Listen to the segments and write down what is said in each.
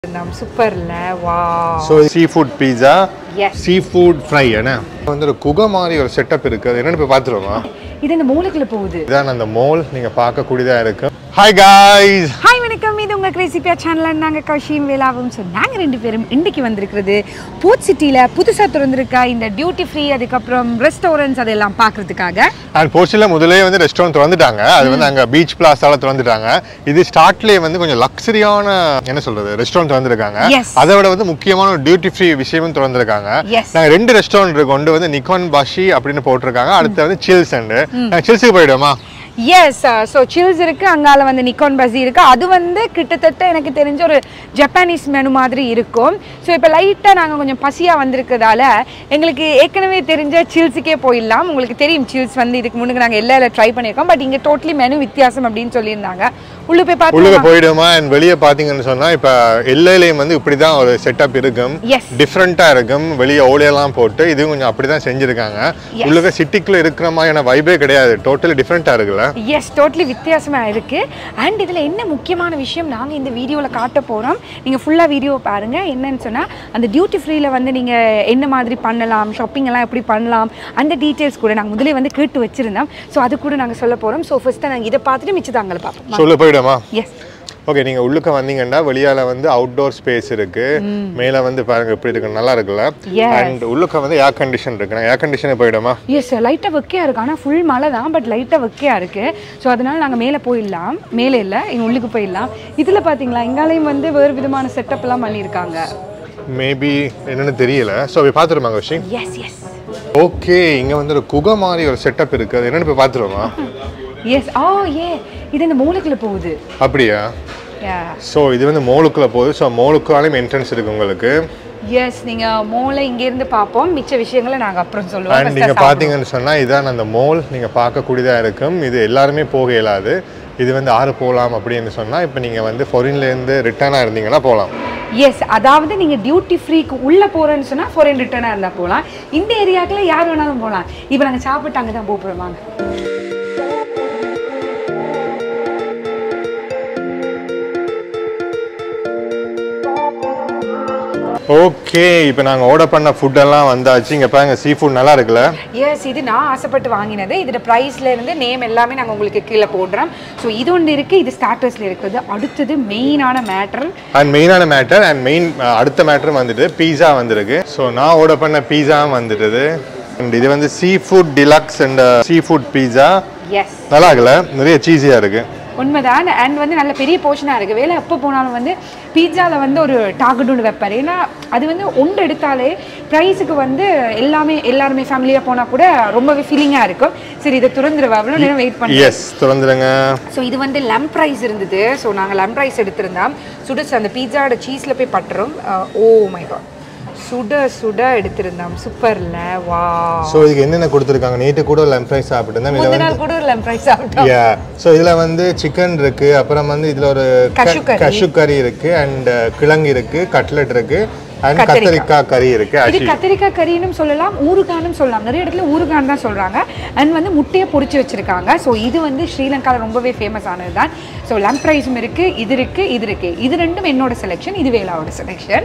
நம் சூப்பர்ல வா so sea food pizza Yes. Sea food fry என்ன வந்து ஒரு குகை மாதிரி ஒரு செட்டப் இருக்கு அது என்னன்னு போய் பார்த்துருவோமா இது இந்த மூளைக்குள்ள போகுது இதான் அந்த மோல் நீங்க பார்க்கக்கூடியதா இருக்கு ஹாய் காய்ஸ் ஹாய் வணக்கம் இது உங்க கிரேசிபியா சேனல் நாங்கள் கௌஷியும் வேலாவும் ஸோ நாங்கள் ரெண்டு பேரும் இன்றைக்கு வந்திருக்கிறது போர்ட் சிட்டியில் புதுசாக திறந்திருக்க இந்த டியூட்டி ஃப்ரீ அதுக்கப்புறம் ரெஸ்டாரண்ட்ஸ் அதெல்லாம் பார்க்கறதுக்காக அண்ட் போர்ச்சுல முதலே வந்து ரெஸ்டாரண்ட் திறந்துட்டாங்க அது வந்து அங்க பீச் பிளாஸால திறந்துட்டாங்க இது ஸ்டார்ட்லயே வந்து கொஞ்சம் லக்ஸரியான என்ன சொல்றது ரெஸ்டாரண்ட் திறந்திருக்காங்க Yes. அதை விட வந்து முக்கியமான ஒரு டியூட்டி ஃப்ரீ விஷயமும் திறந்திருக்காங்க Yes. நாங்க ரெண்டு ரெஸ்டாரண்ட் இருக்கு ஒன்று வந்து நிக்கான் பாஷி அப்படின்னு போட்டிருக்காங்க அடுத்து வந்து சில்ஸ் அண்ட் சில்ஸுக்கு போயிடுவோமா எஸ் ஸோ சில்ஸ் இருக்கு அங்கால வந்து நிக்கான் பசி இருக்கு அது வந்து கிட்டத்தட்ட எனக்கு தெரிஞ்ச ஒரு ஜப்பானீஸ் மெனு மாதிரி இருக்கும் ஸோ இப்போ லைட்டாக நாங்கள் கொஞ்சம் பசியாக வந்திருக்கிறதால எங்களுக்கு ஏற்கனவே தெரிஞ்ச சில்ஸுக்கே போயிடலாம் உங்களுக்கு தெரியும் சில்ஸ் வந்து இதுக்கு முன்னுக்கு நாங்கள் எல்லா ட்ரை பண்ணியிருக்கோம் பட் இங்கே டோட்டலி மெனு வித்தியாசம் அப்படின்னு சொல்லியிருந்தாங்க உள்ள போய் உள்ளுக பார்த்து போயிடுமா அண்ட் வெளியே பாத்தீங்கன்னு சொன்னா இப்ப எல்லையிலையும் வந்து இப்படிதான் ஒரு செட்டப் இருக்கும் Yes. டிஃப்ரெண்டா இருக்கும் வெளியே ஓலையெல்லாம் போட்டு இது கொஞ்சம் அப்படிதான் செஞ்சிருக்காங்க Yes. உள்ளுக சிட்டிக்குள்ள இருக்கிற மாதிரியான வைபே கிடையாது டோட்டலி டிஃப்ரெண்டா இருக்குல்ல எஸ் டோட்டலி வித்தியாசமாக இருக்குது அண்ட் இதில் என்ன முக்கியமான விஷயம் நாங்கள் இந்த வீடியோவில் காட்ட போகிறோம் நீங்கள் ஃபுல்லாக வீடியோ பாருங்கள் என்னன்னு சொன்னால் அந்த டியூட்டி ஃப்ரீயில் வந்து நீங்கள் என்ன மாதிரி பண்ணலாம் ஷாப்பிங் எல்லாம் எப்படி பண்ணலாம் அந்த டீட்டெயில்ஸ் கூட நாங்கள் முதலே வந்து கேட்டு வச்சுருந்தோம் ஸோ அது கூட நாங்கள் சொல்ல போகிறோம் ஸோ ஃபஸ்ட்டு நாங்கள் இதை பார்த்துட்டு மிச்சதாங்களை பார்ப்போம் சொல்ல போயிடுமா எஸ் ஓகே நீங்க உள்ளுக்க வந்தீங்கன்னா வெளியால வந்து அவுட்டோர் ஸ்பேஸ் இருக்கு மேல வந்து பாருங்க எப்படி இருக்கு நல்லா இருக்குல்ல Yes. அண்ட் உள்ளுக்க வந்து ஏர் கண்டிஷன் இருக்கு நான் ஏர் கண்டிஷனே போயிடுமா எஸ் லைட்டாக வெக்கையாக இருக்குது ஆனால் ஃபுல் மழை தான் பட் லைட்டாக வெக்கையாக இருக்குது ஸோ அதனால் நாங்கள் மேலே போயிடலாம் மேலே இல்லை எங்கள் உள்ளுக்கு போயிடலாம் இதில் பார்த்தீங்களா எங்காலையும் வந்து வேறு விதமான செட்டப்லாம் பண்ணியிருக்காங்க மேபி என்னன்னு தெரியல ஸோ போய் பார்த்துருமாங்க விஷயம் எஸ் எஸ் ஓகே இங்க வந்து ஒரு குகை மாதிரி ஒரு செட்டப் இருக்கு அது என்னன்னு போய் பார்த்துருவோமா எஸ் ஆ ஏ இது இந்த மூளைக்குள்ள போகுது அப்படியா யா ஸோ இது வந்து மோலுக்குள்ள போகுது ஸோ மோலுக்காலையும் என்ட்ரன்ஸ் இருக்கு உங்களுக்கு எஸ் நீங்க மூளை இங்க இருந்து பார்ப்போம் மிச்ச விஷயங்களை நாங்க அப்புறம் அண்ட் சொல்லுவோம் நீங்க First சாப்பிடுவோம். பாத்தீங்கன்னு சொன்னா இதான் அந்த மோல் நீங்க பார்க்கக்கூடியதா இருக்கும் இது எல்லாருமே போக இயலாது இது வந்து ஆறு போகலாம் அப்படின்னு சொன்னா இப்போ நீங்க வந்து foreignல இருந்து ரிட்டர்னாக இருந்தீங்கன்னா போகலாம் எஸ் அதாவது நீங்க டியூட்டி ஃப்ரீக்கு உள்ள போறேன்னு சொன்னா ஃபாரின் ரிட்டர்னா இருந்தா போலாம் இந்த ஏரியாக்குள்ள யார் வேணாலும் போலாம் இப்போ நாங்க சாப்பிட்டு அங்க தான் போறோம் வாங்க ஓகே இப்போ நாங்க ஆர்டர் பண்ண ஃபுட் எல்லாம் வந்தாச்சு இங்க பாருங்க சீ ஃபுட் நல்லா இருக்குல்ல எஸ் இது நான் ஆசைப்பட்டு வாங்கினது இதோட ப்ரைஸ்ல இருந்து நேம் எல்லாமே நாங்க உங்களுக்கு கீழே போடுறோம் ஸோ இது ஒன்று இருக்கு இது ஸ்டார்டர்ஸ்ல இருக்குது அடுத்தது மெயினான மேட்டர் அண்ட் மெயினான மேட்டர் அண்ட் மெயின் அடுத்த மேட்டரும் வந்துட்டு பீஸா வந்திருக்கு ஸோ நான் ஆர்டர் பண்ண பீஸாவும் வந்துட்டுது அண்ட் இது வந்து sea food deluxe and sea food pizza yes நல்லா இருக்குல்ல நிறைய சீஸியா இருக்கு உண்மைதான் அண்ட் வந்து நல்ல பெரிய போர்ஷனாக இருக்குது வேலை எப்போ போனாலும் வந்து பீட்சாவில் வந்து ஒரு டார்கெட் ஒன்று வைப்பார் ஏன்னா அது வந்து ஒன்று எடுத்தாலே ப்ரைஸுக்கு வந்து எல்லாமே எல்லாருமே ஃபேமிலியாக போனால் கூட ரொம்பவே ஃபீலிங்காக இருக்கும் சரி இதை துறந்துருவா அவ்வளோ நேரம் வெயிட் பண்ணி எஸ் திறந்துருங்க ஸோ இது வந்து லெம் ப்ரைஸ் இருந்தது ஸோ நாங்கள் லெம் ப்ரைஸ் எடுத்திருந்தோம் சுட அந்த பீட்சாவோட சீஸில் போய் பட்டுரும் ஓ மை காட் சுட சுட எடுத்திருந்தோம் சூப்பர்ல வா ஸோ இதுக்கு என்னென்ன கொடுத்துருக்காங்க நேற்று கூட லெம் ஃப்ரை சாப்பிட்டு முந்தின நாள் கூட ஒரு லெம் ப்ரைஸ் சாப்பிட்டோம் யா ஸோ இதில் வந்து சிக்கன் இருக்கு அப்புறம் வந்து இதில் ஒரு Cashew curry. கஷு கறி இருக்கு அண்ட் கிழங்கு இருக்கு கட்லெட் இருக்கு அண்ட் கத்தரிக்காய் கறி இருக்கு இது actually. கத்திரிக்காய் கறின்னு சொல்லலாம் ஊறுகான்னு சொல்லலாம் நிறைய இடத்துல ஊறுகான்னு தான் சொல்றாங்க அண்ட் வந்து முட்டையை பொரிச்சு வச்சிருக்காங்க ஸோ இது வந்து ஸ்ரீலங்காவில் ரொம்பவே ஃபேமஸ் ஆனது தான் ஸோ லம்ப் ரைஸும் இருக்கு இது இருக்கு இது இருக்கு இது ரெண்டும் என்னோட செலெக்ஷன் இது வேலாவோட செலெக்ஷன்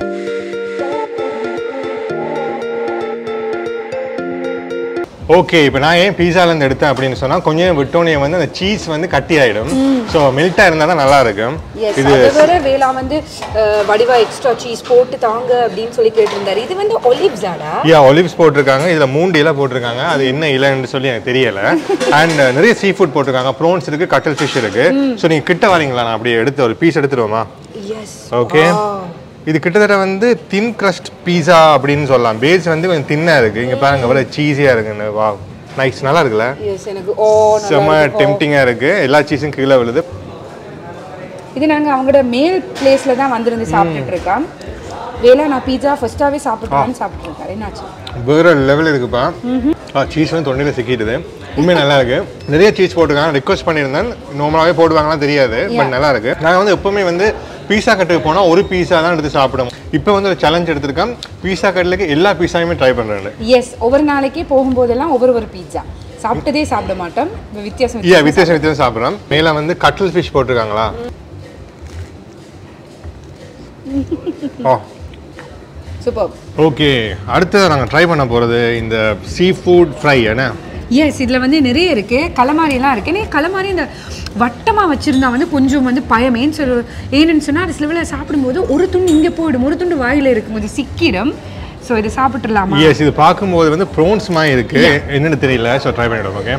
ஓகே இப்போ நான் ஏன் பீஸால இருந்து எடுத்தேன் அப்படின்னு சொன்னா கொஞ்சம் விட்டோனே வந்து அந்த சீஸ் வந்து கட்டி ஆயிடும் ஸோ மெல்ட்டா இருந்தால் தான் நல்லா இருக்கும் இது வேற வேலா வந்து வடிவா எக்ஸ்ட்ரா சீஸ் போட்டு தாங்க அப்படின்னு சொல்லி கேட்டிருந்தாரு இது வந்து ஒலிவ்ஸாடா யா ஒலிவ்ஸ் போட்டிருக்காங்க இதுல மூண்டு இலை போட்டிருக்காங்க அது என்ன இலைன்னு சொல்லி எனக்கு தெரியல அண்ட் நிறைய சீ ஃபுட் போட்டிருக்காங்க ப்ரோன்ஸ் இருக்கு கட்டல் ஃபிஷ் இருக்கு ஸோ நீங்க கிட்ட வரீங்களா நான் அப்படியே எடுத்து ஒரு பீஸ் எடுத்துருவோமா எஸ் ஓகே இது கிட்டத்தட்ட வந்து தின் crust பீஸா அப்படின்னு சொல்லலாம் பேஸ் வந்து கொஞ்சம் தின்னா இருக்கு இங்க பாருங்க எவ்வளவு சீஸியா இருக்குன்னு வா நைஸ் நல்லா இருக்குல்ல எஸ் எனக்கு ஓ செம்ம டெம்டிங்கா இருக்கு எல்லா சீஸும் கீழே விழுது இது நாங்க அவங்களோட மேல் பிளேஸ்ல தான் வந்திருந்து சாப்பிட்டுட்டு இருக்கோம் வேலா நான் பீட்சா ஃபர்ஸ்டாவே சாப்பிட்டுருக்கேன் சாப்பிட்டு இருக்காரு என்னாச்சு வேற லெவல் இருக்குப்பா சீஸ் வந்து தொண்டையில சிக்கிடுது உண்மை நல்லா இருக்கு நிறைய சீஸ் போட்டிருக்காங்க ரிக்வஸ்ட் பண்ணியிருந்தேன் நார்மலாகவே போடுவாங்கலாம் தெரியாது பட் நல்லா இருக்கு நாங்கள் வந்து எப்பவுமே வந்து பீஸா கட்டுக்கு போனால் ஒரு பீஸா தான் எடுத்து சாப்பிடுவோம் இப்போ வந்து ஒரு சேலஞ்ச் எடுத்திருக்கேன் பீஸா கட்டிலுக்கு எல்லா பீஸாயுமே ட்ரை பண்ணுறேன் எஸ் ஒவ்வொரு நாளைக்கு போகும்போதெல்லாம் ஒவ்வொரு ஒரு பீட்சா சாப்பிட்டதே சாப்பிட மாட்டோம் வித்தியாசம் ஏ வித்தியாசம் வித்தியாசம் சாப்பிட்றோம் மேலே வந்து கட்டல் ஃபிஷ் போட்டிருக்காங்களா ஓ சூப்பர் ஓகே அடுத்தது நாங்கள் ட்ரை பண்ண போகிறது இந்த சீ ஃபுட் ஃப்ரை என்ன எஸ் இதில் வந்து நிறைய இருக்குது கலமாரிலாம் இருக்குது ஏன்னா கலமாரி இந்த வட்டமாக வச்சுருந்தா வந்து கொஞ்சம் வந்து பயம் ஏன்னு சொல்ல ஏன்னு சொன்னால் அது சில சாப்பிடும்போது ஒரு துண்டு இங்கே போயிடும் ஒரு துண்டு வாயில் இருக்கும்போது சிக்கிடும் ஸோ இது சாப்பிட்டுடலாமா எஸ் இது பார்க்கும்போது வந்து ப்ரோன்ஸ் மாதிரி இருக்கு என்னன்னு தெரியல ஸோ ட்ரை பண்ணிவிடுவோம் ஓகே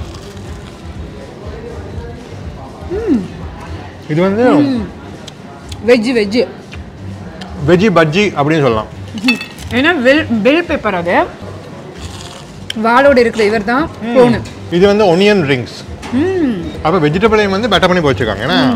இது வந்து வெஜ்ஜு வெஜ்ஜு வெஜ்ஜி பஜ்ஜி அப்படின்னு சொல்லலாம் ஏன்னா வெல் பெல் பேப்பர் அது வாளோட இருக்கிற இவர் தான் ப்ரோனு இது வந்து ஒனியன் ரிங்ஸ் அப்போ வெஜிடபிளையும் வந்து பெட்டர் பண்ணி போச்சுருக்காங்க ஏன்னா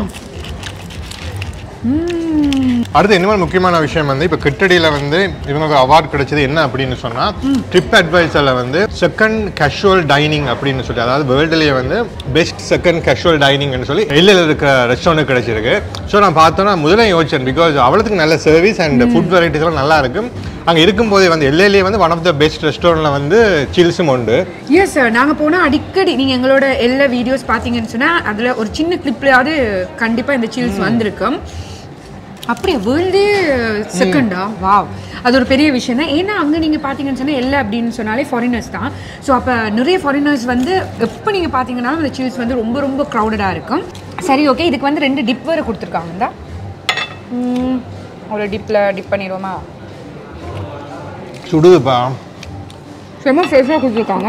அடுத்து என்ன மாதிரி முக்கியமான விஷயம் வந்து இப்போ கிட்டடியில் வந்து இவங்களுக்கு அவார்ட் கிடைச்சது என்ன அப்படின்னு சொன்னால் ட்ரிப் அட்வைசரில் வந்து செகண்ட் கேஷுவல் டைனிங் அப்படின்னு சொல்லி அதாவது வேர்ல்டுலேயே வந்து பெஸ்ட் செகண்ட் கேஷுவல் டைனிங்னு சொல்லி எல்லையில் இருக்கிற ரெஸ்டாரண்ட் கிடைச்சிருக்கு ஸோ நான் பார்த்தோன்னா முதல்ல யோசிச்சேன் பிகாஸ் அவ்வளோத்துக்கு நல்ல சர்வீஸ் அண்ட் ஃபுட் வெரைட்டிஸ்லாம் நல்லா இருக்கும் அங்கே இருக்கும்போதே வந்து எல்லையிலேயே வந்து ஒன் ஆஃப் த பெஸ்ட் ரெஸ்டாரண்ட்டில் வந்து சில்ஸும் உண்டு எஸ் சார் நாங்கள் போனால் அடிக்கடி நீங்கள் எங்களோட எல்லா வீடியோஸ் பார்த்தீங்கன்னு சொன்னால் அதில் ஒரு சின்ன கிளிப்லையாவது கண்டிப்பாக இந்த சில்ஸ் வந்திருக்கும் அப்படியே வேர்ல்டே செகண்டா வாவ் அது ஒரு பெரிய விஷயம் தான் ஏன்னா அங்கே நீங்கள் பார்த்தீங்கன்னு சொன்னால் எல்லா அப்படின்னு சொன்னாலே ஃபாரினர்ஸ் தான் ஸோ அப்போ நிறைய ஃபாரினர்ஸ் வந்து எப்போ நீங்கள் பார்த்தீங்கன்னாலும் அந்த சில்ஸ் வந்து ரொம்ப ரொம்ப க்ரௌடடாக இருக்கும் சரி ஓகே இதுக்கு வந்து ரெண்டு டிப் வேறு கொடுத்துருக்காங்க இந்தா. ம் ஒரு டிப்பில் டிப் பண்ணிடுவோமா சுடுதுப்பா செம்ம ஃப்ரெஷ்ஷாக கொடுத்துருக்காங்க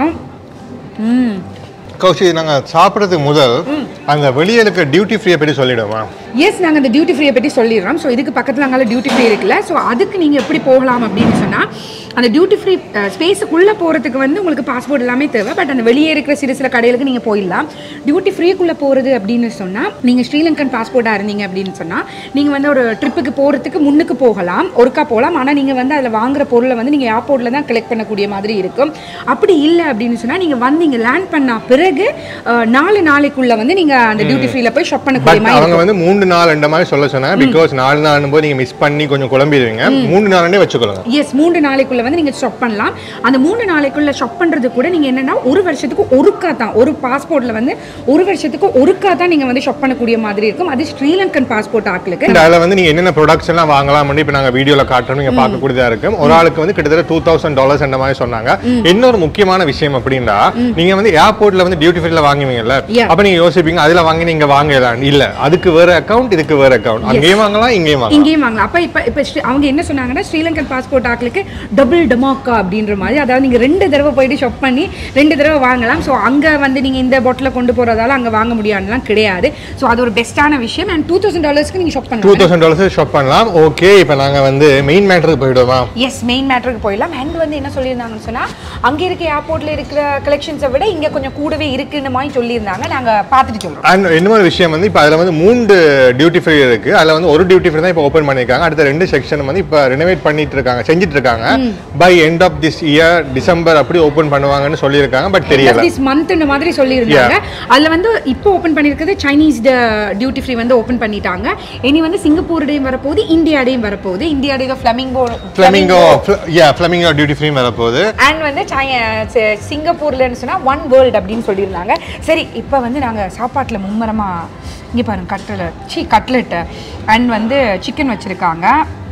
ம் கௌஷி நாங்கள் சாப்பிட்றதுக்கு முதல் அந்த வெளியே இருக்க டியூட்டி ஃப்ரீயை பற்றி சொல்லிடுவோமா எஸ் நாங்கள் அந்த டியூட்டி ஃப்ரீயை பற்றி சொல்லிடுறோம் ஸோ இதுக்கு பக்கத்தில் அங்கே டியூட்டி ஃப்ரீ இருக்குல்ல ஸோ அதுக்கு நீங்கள் எப்படி போகலாம் அப்படின்னு சொன்னால் அந்த டியூட்டி ஃப்ரீ ஸ்பேஸுக்குள்ளே போகிறதுக்கு வந்து உங்களுக்கு பாஸ்போர்ட் எல்லாமே தேவை பட் அந்த வெளியே இருக்கிற சிறு சில கடைகளுக்கு நீங்கள் போயிடலாம் டியூட்டி ஃப்ரீக்குள்ளே போகிறது அப்படின்னு சொன்னால் நீங்கள் ஸ்ரீலங்கன் பாஸ்போர்ட்டாக இருந்தீங்க அப்படின்னு சொன்னால் நீங்கள் வந்து ஒரு ட்ரிப்புக்கு போகிறதுக்கு முன்னுக்கு போகலாம் ஒருக்கா போகலாம் ஆனால் நீங்கள் வந்து அதில் வாங்குற பொருளை வந்து நீங்கள் ஏர்போர்ட்டில் தான் கலெக்ட் பண்ணக்கூடிய மாதிரி இருக்கும் அப்படி இல்லை அப்படின்னு சொன்னால் நீங்கள் வந்தீங்க லேண்ட் பண்ண பிறகு அஹ், நாலு நாளைக்குள்ளே வந்து நீங்கள் அந்த டியூட்டி ஃப்ரீல போய் ஷாப் பண்ணக்கூடிய பட் மாதிரி அவங்க வந்து மூணு நாள் ரெண்டு மாதிரி சொல்ல சொன்னாங்க பிகாஸ் நாலு நாள் போது நீங்கள் மிஸ் பண்ணி கொஞ்சம் குழம்பிடுவீங்க மூணு நாளே வச்சுக்கொள்ளுங்க எஸ் மூன்று நாளைக்குள்ள வந்து நீங்க ஷாப் பண்ணலாம் அந்த மூணு நாளைக்குள்ள ஷாப் பண்றது கூட நீங்க என்னன்னா ஒரு வருஷத்துக்கு ஒருக்கா தான் ஒரு பாஸ்போர்ட்ல வந்து ஒரு வருஷத்துக்கு ஒருக்கா தான் நீங்க வந்து ஷாப் பண்ணக்கூடிய மாதிரி இருக்கும் அது ஸ்ரீலங்கன் பாஸ்போர்ட் ஆட்களுக்கு And அதுல வந்து நீங்க என்னென்ன ப்ராடக்ட்ஸ் எல்லாம் வாங்கலாம் இப்போ நாங்க வீடியோல காட்டுறோம் நீங்க பார்க்கக்கூடியதா இருக்கும் ஒரு ஆளுக்கு வந்து கிட்டத்தட்ட டூ தௌசண்ட் டாலர்ஸ் அந்த மாதிரி சொன்னாங்க இன்னொரு முக்கியமான விஷயம் அப்படின்னா நீங்க வந்து ஏர்போர்ட்ல வந்து டியூட்டி ஃப்ரீல வாங்குவீங்கல்ல Yeah. அப்ப நீங்க யோசிப்பீங்க அதுல வாங்கி நீங்க வாங்கலாம் இல்ல அதுக்கு வேற அக்கவுண்ட் இதுக்கு வேற அக்கவுண்ட் அங்கேயும் வாங்கலாம் இங்கேயும் வாங்கலாம் இங்கேயும் வாங்கலாம் அப்ப இப்ப இப்ப ஸ்ரீ- அவங்க என்ன சொன்னாங்கன்னா ஸ்ரீலங்கன் பாஸ்போர்ட் ஆட்களுக்கு டபுள் டெமோக்கா அப்படின்ற மாதிரி அதாவது நீங்க ரெண்டு தடவை போயிட்டு ஷாப் பண்ணி ரெண்டு தடவை வாங்கலாம் ஸோ அங்க வந்து நீங்க இந்த பாட்டில கொண்டு போறதால அங்க வாங்க முடியாதுலாம் கிடையாது ஸோ அது ஒரு பெஸ்ட்டான விஷயம் அண்ட் டூ தௌசண்ட் டாலர்ஸ்க்கு நீங்க ஷாப் டூ பண்ணலாம் தௌசண்ட் டாலர்ஸ் ஷாப் பண்ணலாம் ஓகே இப்போ நாங்க வந்து மெயின் மேட்டருக்கு போயிடுவோமா எஸ் மெயின் மேட்டருக்கு போயிடலாம் அண்ட் வந்து என்ன சொல்லியிருந்தாங்கன்னு சொன்னால் அங்கே இருக்க ஏர்போர்ட்டில் இருக்கிற கலெக்ஷன்ஸை விட இங்கே கொஞ்சம் கூடவே இருக்குன்னு மாதிரி சொல்லியிருந்தாங்க நாங்கள் பார்த்துட்டு சொல்கிறோம் அண்ட் இன்னொரு விஷயம் வந்து இப்போ அதில் வந்து மூணு டியூட்டி ஃப்ரீ இருக்கு அதில் வந்து ஒரு டியூட்டி ஃப்ரீ தான் இப்போ ஓப்பன் பண்ணியிருக்காங்க அடுத்த ரெண்டு செக்ஷன் வந்து இப்போ ரெனோவேட் பண்ணிட்டு இருக்காங்க செஞ்சுட்டு இருக்காங்க by end of this year December அப்படி ஓப்பன் பண்ணுவாங்கன்னு சொல்லியிருக்காங்க பட் தெரியல திஸ் மந்த் இந்த மாதிரி சொல்லியிருந்தாங்க அதில் வந்து இப்போ ஓப்பன் பண்ணியிருக்கிறது சைனீஸ் டியூட்டி ஃப்ரீ வந்து ஓப்பன் பண்ணிட்டாங்க இனி வந்து சிங்கப்பூர் டேயும் வரப்போகுது இந்தியா டேயும் வரப்போகுது India day Flamingo Flamingo yeah Flamingo duty free வரப்போகுது அண்ட் வந்து சை- சி- சிங்கப்பூர்லன்னு சொன்னால் ஒன் வேர்ல்டு அப்படின்னு சொல்லியிருந்தாங்க சரி இப்போ வந்து நாங்கள் சாப்பாட்டில் மும்மரமாக இங்கே பாருங்க கட்லட் சி கட்லெட்டு அண்ட் வந்து சிக்கன் வச்சுருக்காங்க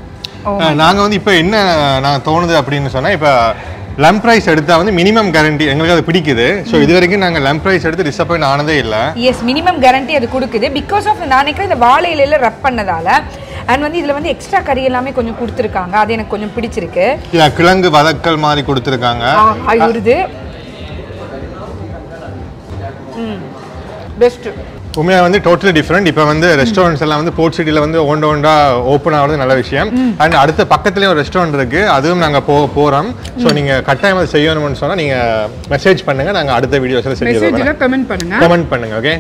ஓ நாங்கள் வந்து இப்போ என்ன நான் தோணுது அப்படின்னு சொன்னால் இப்போ லம்ப் ரைஸ் எடுத்தா வந்து மினிமம் கேரண்டி எங்களுக்கு அது பிடிக்குது ஸோ இது வரைக்கும் நாங்கள் லம்ப் ரைஸ் எடுத்து டிசப்பாயிண்ட் ஆனதே இல்லை எஸ் மினிமம் கேரண்டி அது கொடுக்குது பிகாஸ் ஆஃப் நான் நினைக்கிறேன் இந்த வாழை இலையில ரப் பண்ணதால அண்ட் வந்து இதில் வந்து எக்ஸ்ட்ரா கறி எல்லாமே கொஞ்சம் கொடுத்துருக்காங்க அது எனக்கு கொஞ்சம் பிடிச்சிருக்கு இல்லை கிழங்கு வதக்கல் மாதிரி கொடுத்துருக்காங்க ஆயுருது ம் பெஸ்ட்டு உண்மையாக வந்து டோட்டலி டிஃப்ரெண்ட் இப்போ வந்து ரெஸ்டாரண்ட்ஸ் எல்லாம் வந்து போர்ட் சிட்டியில் வந்து ஒன்று ஒன்றா ஓப்பன் ஆகிறது நல்ல விஷயம் அண்ட் அடுத்த பக்கத்துலேயே ஒரு ரெஸ்டாரண்ட் இருக்கு அதுவும் நாங்கள் போ போகிறோம் ஸோ நீங்கள் கட்டாயம் அதை செய்யணும்னு சொன்னால் நீங்கள் மெசேஜ் பண்ணுங்கள் நாங்கள் அடுத்த வீடியோஸில் செஞ்சு மெசேஜில் கமெண்ட் பண்ணுங்க கமெண்ட் பண்ணுங்க ஓகே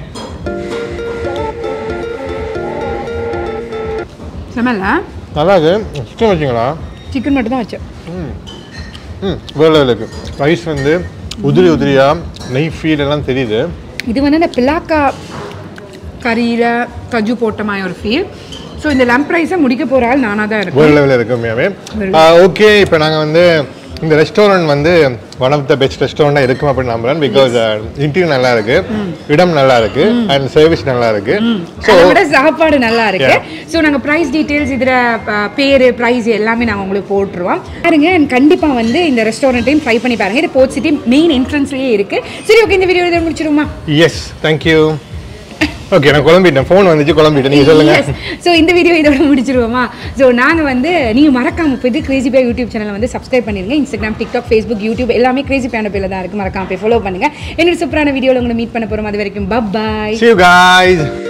செமல்ல நல்லா இருக்கு சிக்கன் வச்சிங்களா சிக்கன் மட்டும் தான் வச்சேன் ம் வேறு லெவலுக்கு ரைஸ் வந்து உதிரி உதிரியாக நெய் ஃபீல் எல்லாம் தெரியுது இது வந்து இந்த பிளாக்கா கறியில் கஜு போட்ட மாதிரி ஒரு ஃபீல் ஸோ இந்த லம்ப் ரைஸை முடிக்க போகிற ஆள் நானாக தான் இருக்கேன் வேறு லெவலில் இருக்கு உண்மையாகவே ஓகே இப்போ நாங்கள் வந்து இந்த ரெஸ்டாரண்ட் வந்து ஒன் ஆஃப் த பெஸ்ட் ரெஸ்டாரண்டாக இருக்கும் அப்படின்னு நம்புறேன் பிகாஸ் இன்டீரியர் நல்லா இருக்கு இடம் நல்லா இருக்கு அண்ட் சர்வீஸ் நல்லா இருக்கு ஸோ அதை விட சாப்பாடு நல்லா இருக்கு ஸோ நாங்கள் ப்ரைஸ் டீட்டெயில்ஸ் இதில் பேர் ப்ரைஸ் எல்லாமே நாங்கள் உங்களுக்கு போட்டுருவோம் பாருங்க and கண்டிப்பா வந்து இந்த ரெஸ்டாரண்ட்டையும் ட்ரை பண்ணி பாருங்க இது போர்ட் சிட்டி மெயின் என்ட்ரன்ஸ்லேயே இருக்கு சரி ஓகே இந்த வீடியோ இதை முடிச்சிருமா எஸ் தேங்க்யூ ஓகே நான் குழம்பிட்டேன் ஃபோன் வந்துச்சு குழம்பிட்டேன் நீங்கள் சொல்லுங்க ஸோ இந்த வீடியோ இதோட முடிச்சிருவோமா ஸோ நாங்கள் வந்து நீங்கள் மறக்காம போயிட்டு கிரேசி பே யூடியூப் சேனலை வந்து சப்ஸ்கிரைப் பண்ணிருங்க இன்ஸ்டாகிராம் டிக்டாக் ஃபேஸ்புக் யூடியூப் எல்லாமே கிரேசி பேன பேரில் தான் இருக்கு மறக்காம போய் ஃபாலோ பண்ணுங்க என்னோட சூப்பரான வீடியோவில் உங்களை மீட் பண்ண போகிறோம் அது வரைக்கும் பப் பாய் See you guys